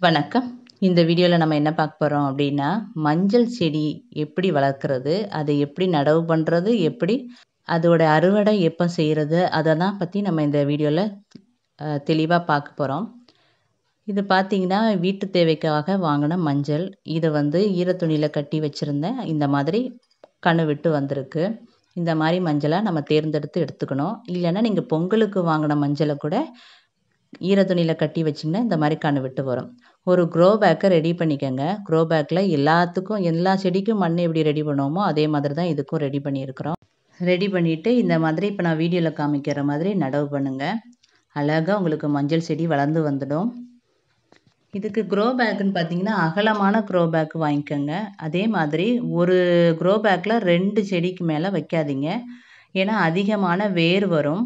வணக்கம் இந்த வீடியோவில் நம்ம என்ன பார்க்க போகிறோம் அப்படின்னா மஞ்சள் செடி எப்படி வளர்க்குறது அதை எப்படி நடவு பண்ணுறது எப்படி அதோட அறுவடை எப்போ செய்கிறது அதை தான் பற்றி நம்ம இந்த வீடியோவில் தெளிவாக பார்க்க போகிறோம் இது பார்த்திங்கன்னா வீட்டு தேவைக்காக வாங்கின மஞ்சள் இதை வந்து ஈரத்துணியில் கட்டி வச்சுருந்தேன் இந்த மாதிரி கணு விட்டு வந்திருக்கு இந்த மாதிரி மஞ்சளை நம்ம தேர்ந்தெடுத்து எடுத்துக்கணும் இல்லைன்னா நீங்கள் பொங்கலுக்கு வாங்கின மஞ்சளை கூட ஈரத்துணியில் கட்டி வச்சிங்கன்னா இந்த மாதிரி கணு விட்டு வரும் ஒரு க்ரோ பேக்கை ரெடி பண்ணிக்கோங்க க்ரோ பேக்கில் எல்லாத்துக்கும் எல்லா செடிக்கும் மண் எப்படி ரெடி பண்ணுவோமோ அதே மாதிரி தான் இதுக்கும் ரெடி பண்ணியிருக்கிறோம் ரெடி பண்ணிவிட்டு இந்த மாதிரி இப்போ நான் வீடியோவில் காமிக்கிற மாதிரி நடவு பண்ணுங்கள் அழகாக உங்களுக்கு மஞ்சள் செடி வளர்ந்து வந்துடும் இதுக்கு க்ரோ பேக்குன்னு பார்த்தீங்கன்னா அகலமான க்ரோ பேக் வாங்கிக்கோங்க அதே மாதிரி ஒரு க்ரோ பேக்கில் ரெண்டு செடிக்கு மேலே வைக்காதீங்க ஏன்னா அதிகமான வேர் வரும்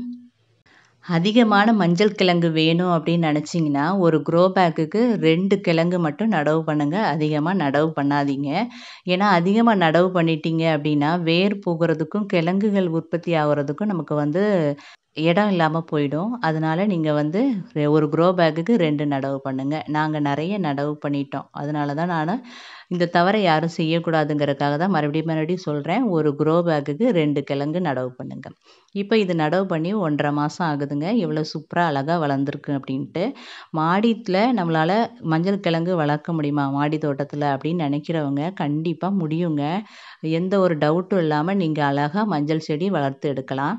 அதிகமான மஞ்சள் கிழங்கு வேணும் அப்படின்னு நினச்சிங்கன்னா ஒரு க்ரோ பேக்குக்கு ரெண்டு கிழங்கு மட்டும் நடவு பண்ணுங்கள் அதிகமாக நடவு பண்ணாதீங்க ஏன்னா அதிகமாக நடவு பண்ணிட்டீங்க அப்படின்னா வேர் போகிறதுக்கும் கிழங்குகள் உற்பத்தி ஆகிறதுக்கும் நமக்கு வந்து இடம் இல்லாமல் போயிடும் அதனால் நீங்கள் வந்து ஒரு க்ரோ பேக்குக்கு ரெண்டு நடவு பண்ணுங்கள் நாங்கள் நிறைய நடவு பண்ணிட்டோம் அதனால தான் நான் இந்த தவறை யாரும் செய்யக்கூடாதுங்கிறதுக்காக தான் மறுபடியும் மறுபடியும் சொல்கிறேன் ஒரு க்ரோ பேக்குக்கு ரெண்டு கிழங்கு நடவு பண்ணுங்கள் இப்போ இது நடவு பண்ணி ஒன்றரை மாதம் ஆகுதுங்க எவ்வளோ சூப்பராக அழகாக வளர்ந்துருக்கு அப்படின்ட்டு மாடியில் நம்மளால் மஞ்சள் கிழங்கு வளர்க்க முடியுமா மாடி தோட்டத்தில் அப்படின்னு நினைக்கிறவங்க கண்டிப்பாக முடியுங்க எந்த ஒரு டவுட்டும் இல்லாமல் நீங்கள் அழகாக மஞ்சள் செடி வளர்த்து எடுக்கலாம்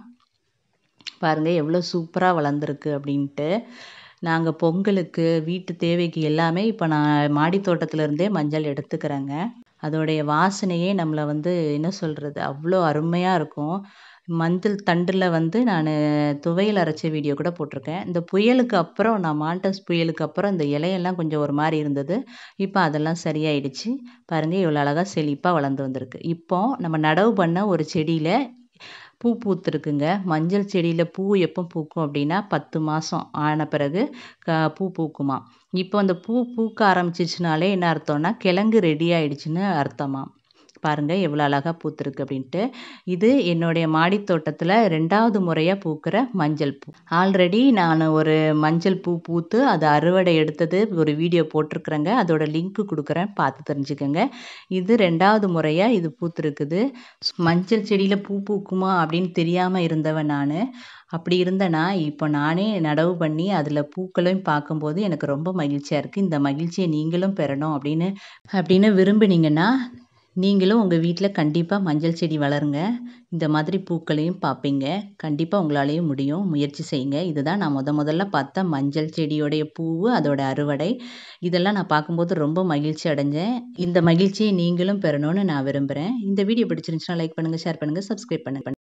பாருங்கள் எவ்வளோ சூப்பராக வளர்ந்துருக்கு அப்படின்ட்டு நாங்கள் பொங்கலுக்கு வீட்டு தேவைக்கு எல்லாமே இப்போ நான் மாடி தோட்டத்துலேருந்தே மஞ்சள் எடுத்துக்கிறேங்க அதோடைய வாசனையே நம்மளை வந்து என்ன சொல்கிறது அவ்வளோ அருமையாக இருக்கும் மஞ்சள் தண்டில் வந்து நான் துவையல் அரைச்ச வீடியோ கூட போட்டிருக்கேன் இந்த புயலுக்கு அப்புறம் நான் மாண்டஸ் புயலுக்கு அப்புறம் இந்த இலையெல்லாம் கொஞ்சம் ஒரு மாதிரி இருந்தது இப்போ அதெல்லாம் சரியாயிடுச்சு பாருங்கள் இவ்வளோ அழகாக செழிப்பாக வளர்ந்து வந்திருக்கு இப்போ நம்ம நடவு பண்ண ஒரு செடியில் பூ பூத்துருக்குங்க மஞ்சள் செடியில் பூ எப்போ பூக்கும் அப்படின்னா பத்து மாதம் ஆன பிறகு க பூ பூக்குமா இப்போ அந்த பூ பூக்க ஆரம்பிச்சிச்சுனாலே என்ன அர்த்தம்னா கிழங்கு ரெடி ஆயிடுச்சுன்னு அர்த்தமா பாருங்கள் எவ்வளோ அழகாக பூத்துருக்கு அப்படின்ட்டு இது என்னுடைய மாடி தோட்டத்தில் ரெண்டாவது முறையாக பூக்கிற மஞ்சள் பூ ஆல்ரெடி நான் ஒரு மஞ்சள் பூ பூத்து அது அறுவடை எடுத்தது ஒரு வீடியோ போட்டிருக்குறேங்க அதோட லிங்க்கு கொடுக்குறேன் பார்த்து தெரிஞ்சுக்கோங்க இது ரெண்டாவது முறையாக இது பூத்துருக்குது மஞ்சள் செடியில் பூ பூக்குமா அப்படின்னு தெரியாமல் இருந்தவன் நான் அப்படி இருந்தேன்னா இப்போ நானே நடவு பண்ணி அதில் பூக்களையும் பார்க்கும்போது எனக்கு ரொம்ப மகிழ்ச்சியாக இருக்குது இந்த மகிழ்ச்சியை நீங்களும் பெறணும் அப்படின்னு அப்படின்னு விரும்பினீங்கன்னா நீங்களும் உங்கள் வீட்டில் கண்டிப்பாக மஞ்சள் செடி வளருங்க இந்த மாதிரி பூக்களையும் பார்ப்பீங்க கண்டிப்பாக உங்களாலேயும் முடியும் முயற்சி செய்யுங்க இதுதான் நான் முத முதல்ல பார்த்த மஞ்சள் செடியோடைய பூவு அதோட அறுவடை இதெல்லாம் நான் பார்க்கும்போது ரொம்ப மகிழ்ச்சி அடைஞ்சேன் இந்த மகிழ்ச்சியை நீங்களும் பெறணும்னு நான் விரும்புகிறேன் இந்த வீடியோ பிடிச்சிருந்துச்சுன்னா லைக் பண்ணுங்கள் ஷேர் பண்ணுங்கள் சப்ஸ்கிரைப் பண்ணுங்கள்